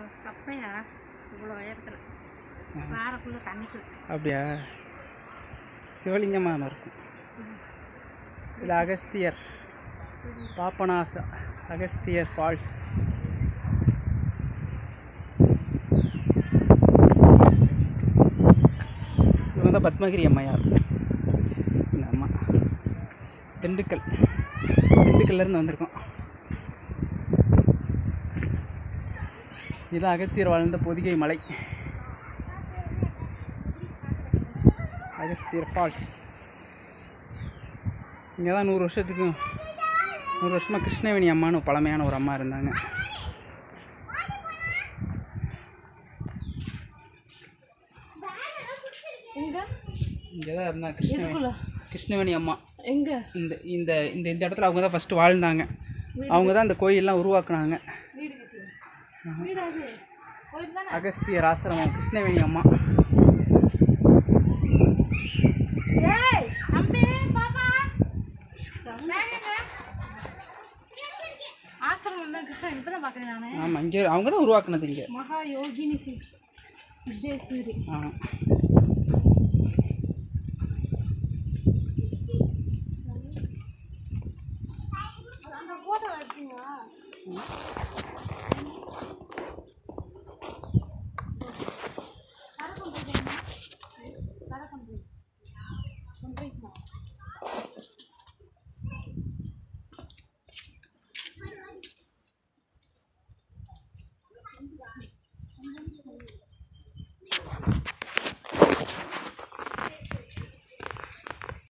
சப்பையா இவ்வளோ உயரத்தில் வாரக்குள்ளே தண்ணிக்குள்ள அப்படியா சிவலிங்கமாக இருக்கும் இது அகஸ்தியர் பாப்பனாச அகஸ்தியர் ஃபால்ஸ் இவங்க தான் பத்மகிரி அம்மையார் இந்த அம்மா திண்டுக்கல் திண்டுக்கல்லேருந்து வந்திருக்கோம் இது அகத்தியர் வாழ்ந்த பொதிகை மலை அகஸ்தியர் ஃபால்ஸ் இங்கே தான் நூறு வருஷத்துக்கு நூறு வருஷமாக கிருஷ்ணவேணி அம்மான்னு பழமையான ஒரு அம்மா இருந்தாங்க எங்க இங்கே தான் இருந்தாங்க கிருஷ்ணவேணி இதுக்குள்ள கிருஷ்ணவேணி அம்மா எங்க இந்த இந்த இந்த இந்த இடத்துல அவங்க தான் ஃபஸ்ட்டு வாழ்ந்தாங்க அவங்க தான் இந்த கோயிலெலாம் உருவாக்குனாங்க வீடு அது கோயில் தானே அகஸ்தியர் ஆசிரமம் கிருஷ்ணவேணி அம்மா ஏய் தம்பி பாப்பா வேணுங்க ஆசிரமம் தான் கிருஷ்ணன் இப்போ தான் பார்க்குறேன் நான் ஆமாம் இங்கே அவங்க தான் உருவாக்குனது இங்கே மகா யோகினி சி விஜயசூரி ஆமாம் அந்த ஃபோட்டோ எடுத்தீங்களா